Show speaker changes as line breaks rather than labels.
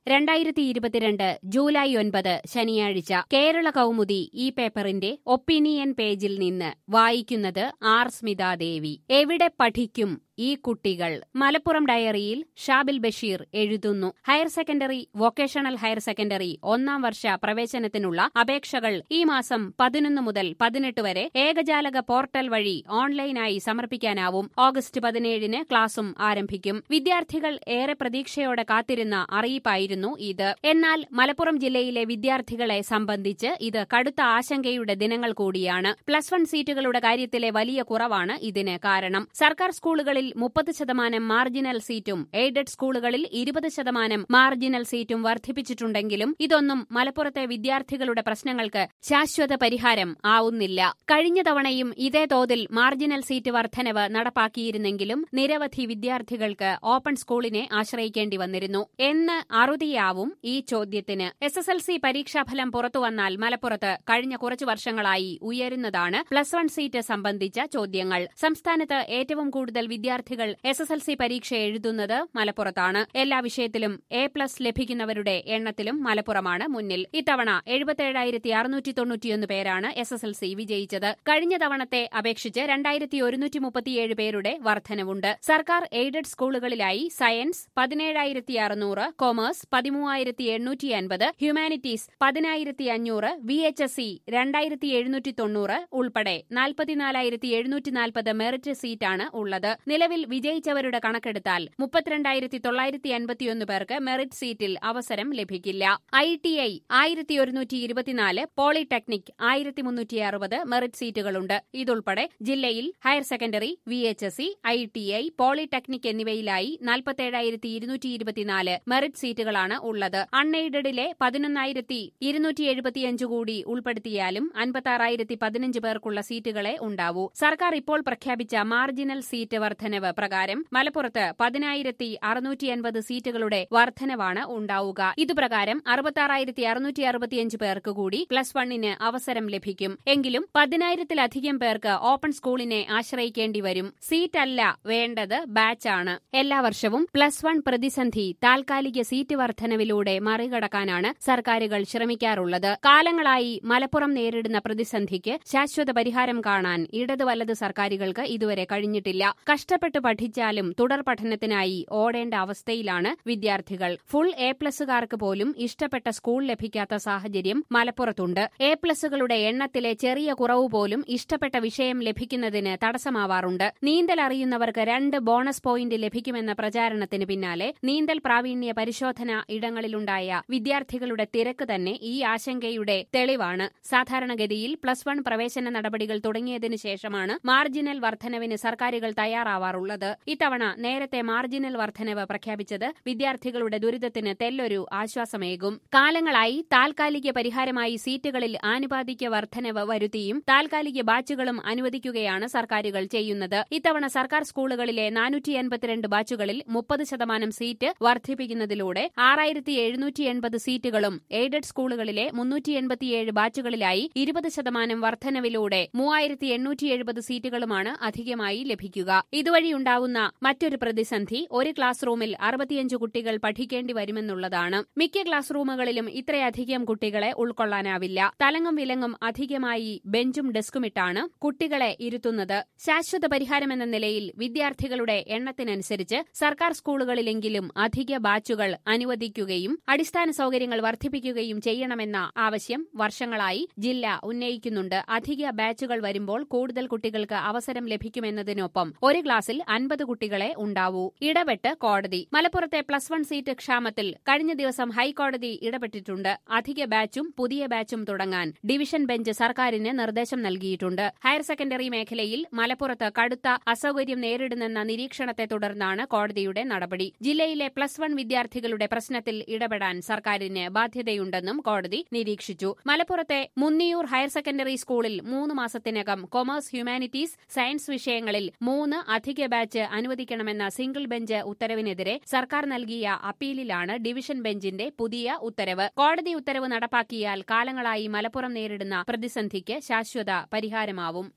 രണ്ടായിരത്തി ഇരുപത്തിരണ്ട് ജൂലൈ ഒൻപത് ശനിയാഴ്ച കേരള കൗമുദി ഈ പേപ്പറിന്റെ ഒപ്പീനിയൻ പേജിൽ നിന്ന് വായിക്കുന്നത് ആർ സ്മിതാദേവി എവിടെ പഠിക്കും ഈ കുട്ടികൾ മലപ്പുറം ഡയറിയിൽ ഷാബിൽ ബഷീർ എഴുതുന്നു higher secondary vocational higher secondary ഒന്നാം വർഷ പ്രവേശനത്തിനുള്ള അപേക്ഷകൾ ഈ മാസം പതിനൊന്ന് മുതൽ പതിനെട്ട് വരെ ഏകജാലക പോർട്ടൽ വഴി ഓൺലൈനായി സമർപ്പിക്കാനാവും ഓഗസ്റ്റ് പതിനേഴിന് ക്ലാസും ആരംഭിക്കും വിദ്യാർത്ഥികൾ ഏറെ പ്രതീക്ഷയോടെ കാത്തിരുന്ന അറിയിപ്പായിരുന്നു ഇത് എന്നാൽ മലപ്പുറം ജില്ലയിലെ വിദ്യാർത്ഥികളെ സംബന്ധിച്ച് ഇത് കടുത്ത ആശങ്കയുടെ ദിനങ്ങൾ കൂടിയാണ് പ്ലസ് വൺ സീറ്റുകളുടെ കാര്യത്തിലെ വലിയ കുറവാണ് ഇതിന് കാരണം സർക്കാർ സ്കൂളുകളിൽ മുപ്പത് ശതമാനം മാർജിനൽ സീറ്റും എയ്ഡഡ് സ്കൂളുകളിൽ ഇരുപത് ശതമാനം മാർജിനൽ സീറ്റും വർദ്ധിപ്പിച്ചിട്ടുണ്ടെങ്കിലും ഇതൊന്നും മലപ്പുറത്തെ വിദ്യാർത്ഥികളുടെ പ്രശ്നങ്ങൾക്ക് ശാശ്വത പരിഹാരം ആവുന്നില്ല കഴിഞ്ഞ തവണയും ഇതേ തോതിൽ മാർജിനൽ സീറ്റ് വർധനവ് നടപ്പാക്കിയിരുന്നെങ്കിലും നിരവധി വിദ്യാർത്ഥികൾക്ക് ഓപ്പൺ സ്കൂളിനെ ആശ്രയിക്കേണ്ടി വന്നിരുന്നു എന്ന് അറുതിയാവും ഈ ചോദ്യത്തിന് എസ് എസ് എൽ സി പരീക്ഷാഫലം പുറത്തുവന്നാൽ മലപ്പുറത്ത് കഴിഞ്ഞ കുറച്ചു വർഷങ്ങളായി ഉയരുന്നതാണ് പ്ലസ് വൺ സീറ്റ് സംബന്ധിച്ച ചോദ്യങ്ങൾ സംസ്ഥാനത്ത് ഏറ്റവും കൂടുതൽ വിദ്യാർത്ഥികൾ എസ് എസ് എൽ സി പരീക്ഷ എഴുതുന്നത് മലപ്പുറത്താണ് എല്ലാ വിഷയത്തിലും എ പ്ലസ് ലഭിക്കുന്നവരുടെ എണ്ണത്തിലും മലപ്പുറമാണ് മുന്നിൽ ഇത്തവണ എഴുപത്തേഴായിരത്തി അറുന്നൂറ്റി തൊണ്ണൂറ്റിയൊന്ന് പേരാണ് എസ് എസ് എൽ സി വിജയിച്ചത് കഴിഞ്ഞ തവണത്തെ അപേക്ഷിച്ച് രണ്ടായിരത്തി ഒരുന്നൂറ്റി മുപ്പത്തിയേഴ് പേരുടെ വർധനവുണ്ട് സർക്കാർ എയ്ഡഡ് സ്കൂളുകളിലായി സയൻസ് പതിനേഴായിരത്തി അറുന്നൂറ് കൊമേഴ്സ് പതിമൂവായിരത്തി എണ്ണൂറ്റി അൻപത് ഹ്യൂമാനിറ്റീസ് പതിനായിരത്തി അഞ്ഞൂറ് വി എച്ച് എസ് സി രണ്ടായിരത്തി എഴുന്നൂറ്റി തൊണ്ണൂറ് ഉൾപ്പെടെ നാൽപ്പത്തിനാലായിരത്തി എഴുന്നൂറ്റി നാൽപ്പത് മെറിറ്റ് സീറ്റാണ് ഉള്ളത് നിലവിൽ വിജയിച്ചവരുടെ കണക്കെടുത്താൽ മുപ്പത്തിരണ്ടായിരത്തി തൊള്ളായിരത്തി അൻപത്തിയൊന്ന് പേർക്ക് മെറിറ്റ് സീറ്റിൽ അവസരം ലഭിക്കില്ല ഐ ടി ഐ ആയിരത്തി ഒരുന്നൂറ്റി ഇരുപത്തിനാല് പോളിടെക്നിക് ആയിരത്തി മുന്നൂറ്റി അറുപത് മെറിറ്റ് സീറ്റുകളുണ്ട് ഇതുൾപ്പെടെ ജില്ലയിൽ higher secondary V H S C I T I polytechnic എന്നിവയിലായി നാൽപ്പത്തേഴായിരത്തി ഇരുന്നൂറ്റി ഇരുപത്തിനാല് മെറിറ്റ് സീറ്റുകളാണ് ഉള്ളത് അൺഎയ്ഡഡിലെ പതിനൊന്നായിരത്തി ഇരുന്നൂറ്റി എഴുപത്തിയഞ്ച് കൂടി ഉൾപ്പെടുത്തിയാലും അൻപത്താറായിരത്തി പതിനഞ്ച് പേർക്കുള്ള സീറ്റുകളെ ഉണ്ടാവൂ സർക്കാർ ഇപ്പോൾ പ്രഖ്യാപിച്ച മാർജിനൽ സീറ്റ് വർധനവ് പ്രകാരം മലപ്പുറത്ത് പതിനായിരത്തി അറുന്നൂറ്റി അൻപത് സീറ്റുകളുടെ വർധനവാണ് ഉണ്ടാവുക ഇതുപ്രകാരം അറുപത്താറായിരത്തി അറുന്നൂറ്റി അറുപത്തിയഞ്ച് പേർക്ക് കൂടി പ്ലസ് വണ്ണിന് അവസരം ലഭിക്കും എങ്കിലും പതിനായിരത്തിലധികം പേർക്ക് ഓപ്പൺ സ്കൂളിനെ ആശ്രയിക്കേണ്ടി വരും സീറ്റല്ല വേണ്ടത് ബാച്ചാണ് എല്ലാ വർഷവും പ്ലസ് വൺ പ്രതിസന്ധി താൽക്കാലിക സീറ്റ് വർധനവിലൂടെ മറികടക്കാനാണ് സർക്കാരുകൾ ശ്രമിക്കാറുള്ളത് കാലങ്ങളായി മലപ്പുറം നേരിടുന്ന പ്രതിസന്ധിക്ക് ശാശ്വത പരിഹാരം കാണാൻ ഇടത് വലത് സർക്കാരുകൾക്ക് ഇതുവരെ കഴിഞ്ഞിട്ടില്ല കഷ്ടപ്പെട്ട് പഠിച്ചാലും തുടർ പഠനത്തിനായി ഓടേണ്ട അവസ്ഥയിലാണ് വിദ്യാർത്ഥികൾ ഫുൾ എ പ്ലസുകാർക്ക് പോലും ഇഷ്ടപ്പെട്ട സ്കൂൾ ലഭിക്കാത്ത സാഹചര്യം മലപ്പുറത്തുണ്ട് എ പ്ലസുകളുടെ എണ്ണത്തിലെ ചെറിയ കുറവ് പോലും ഇഷ്ടപ്പെട്ട വിഷയം ലഭിക്കുന്നതിന് തടസ്സമാവാറുണ്ട് നീന്തൽ അറിയുന്നവർക്ക് രണ്ട് ബോണസ് പോയിന്റ് ലഭിക്കുമെന്ന പ്രചാരണത്തിന് പിന്നാലെ നീന്തൽ പ്രാവീണ്യ പരിശോധന ഇടങ്ങളിലുണ്ടായ വിദ്യാർത്ഥികളുടെ തിരക്ക് തന്നെ ഈ ആശങ്കയുടെ തെളിവാണ് സാധാരണഗതിയിൽ പ്ലസ് വൺ പ്രവേശന നടപടികൾ തുടങ്ങിയതിനു ശേഷമാണ് മാർജിനൽ വർധനവിന് സർക്കാരുകൾ തയ്യാറാവാറുള്ളത് ഇത്തവണ നേരത്തെ മാർജിനൽ വർധനവ് പ്രഖ്യാപിച്ചത് വിദ്യാർത്ഥികളുടെ ദുരിതത്തിന് തെല്ലൊരു ആശ്വാസമേകും കാലങ്ങളായി താൽക്കാലിക പരിഹാരമായി സീറ്റുകളിൽ ആനുപാതിക വർധനവ് വരുത്തിയും താൽക്കാലിക ബാച്ചുകളും അനുവദിക്കുകയാണ് സർക്കാരുകൾ ചെയ്യുന്നത് ഇത്തവണ സർക്കാർ സ്കൂളുകളിലെ നാനൂറ്റി എൺപത്തിരണ്ട് ബാച്ചുകളിൽ മുപ്പത് ശതമാനം സീറ്റ് വർദ്ധിപ്പിക്കുന്നതിലൂടെ ആറായിരത്തി എഴുന്നൂറ്റി എൺപത് സീറ്റുകളും എയ്ഡഡ് സ്കൂളുകളിലെ മുന്നൂറ്റി എൺപത്തിയേഴ് ബാച്ചുകളിലായി ഇരുപത് ശതമാനം വർധനവിലൂടെ മൂവായിരത്തി എണ്ണൂറ്റി എഴുപത് സീറ്റുകളുമാണ് അധികമായി ലഭിക്കുക ഇതുവഴിയുണ്ടാവുന്ന മറ്റൊരു പ്രതിസന്ധി ഒരു ക്ലാസ് റൂമിൽ അറുപത്തിയഞ്ച് കുട്ടികൾ പഠിക്കേണ്ടി വരുമെന്നുള്ളതാണ് മിക്ക ക്ലാസ് റൂമുകളിലും ഇത്രയധികം കുട്ടികളെ ഉൾക്കൊള്ളാനാവില്ല തലങ്ങും വിലങ്ങും അധികമായി ബെഞ്ചും ഡെസ്കുമിട്ടാണ് കുട്ടികളെ ഇരുത്തുന്നത് ശാശ്വത പരിഹാരമെന്ന നിലയിൽ വിദ്യാർത്ഥികളുടെ എണ്ണത്തിനനുസരിച്ച് സർക്കാർ സ്കൂളുകളിലെങ്കിലും അധിക ബാച്ചുകൾ അനുവദിക്കുകയും അടിസ്ഥാന സൗകര്യങ്ങൾ വർദ്ധിപ്പിക്കുകയും ചെയ്യണമെന്ന ആവശ്യം വർഷങ്ങളായി ജില്ല ഉന്നയിക്കുന്നുണ്ട് അധിക ബാച്ചുകൾ വരുമ്പോൾ കൂടുതൽ കുട്ടികൾക്ക് അവസരം ലഭിക്കുമെന്നതിനൊപ്പം ഒരു ക്ലാസ്സിൽ അൻപത് കുട്ടികളെ ഉണ്ടാവൂ ഇടപെട്ട് കോടതി മലപ്പുറത്തെ പ്ലസ് വൺ സീറ്റ് ക്ഷാമത്തിൽ കഴിഞ്ഞ ദിവസം ഹൈക്കോടതി ഇടപെട്ടിട്ടുണ്ട് അധിക ബാച്ചും പുതിയ ബാച്ചും തുടങ്ങാൻ ഡിവിഷൻ ബെഞ്ച് സർക്കാരിന് നിർദ്ദേശം നൽകിയിട്ടുണ്ട് ഹയർ സെക്കൻഡറി മേഖലയിൽ മലപ്പുറത്ത് കടുത്ത അസൌകര്യം നേരിടുന്നെന്ന നിരീക്ഷണത്തെ തുടർന്നാണ് കോടതിയുടെ നടപടി ജില്ലയിലെ പ്ലസ് വൺ വിദ്യാർത്ഥികളുടെ പ്രശ്നത്തിൽ ഇടപെടാൻ സർക്കാരിന് ബാധ്യതയുണ്ടെന്നും കോടതി നിരീക്ഷിച്ചു മലപ്പുറത്തെ മുന്നിയൂർ ഹയർ സെക്കൻഡറി സ്കൂളിൽ മൂന്ന് മാസത്തിനകം കൊമേഴ്സ് ഹ്യൂമാനിറ്റീസ് സയൻസ് വിഷയങ്ങളിൽ മൂന്ന് അധിക ബാച്ച് അനുവദിക്കണമെന്ന സിംഗിൾ ബെഞ്ച് ഉത്തരവിനെതിരെ സർക്കാർ നൽകിയ അപ്പീലിലാണ് ഡിവിഷൻ ബെഞ്ചിന്റെ പുതിയ ഉത്തരവ് കോടതി ഉത്തരവ് നടപ്പാക്കിയാൽ കാലങ്ങളായി മലപ്പുറം നേരിടുന്ന പ്രതിസന്ധിക്ക് ശാശ്വത പരിഹാരമാവും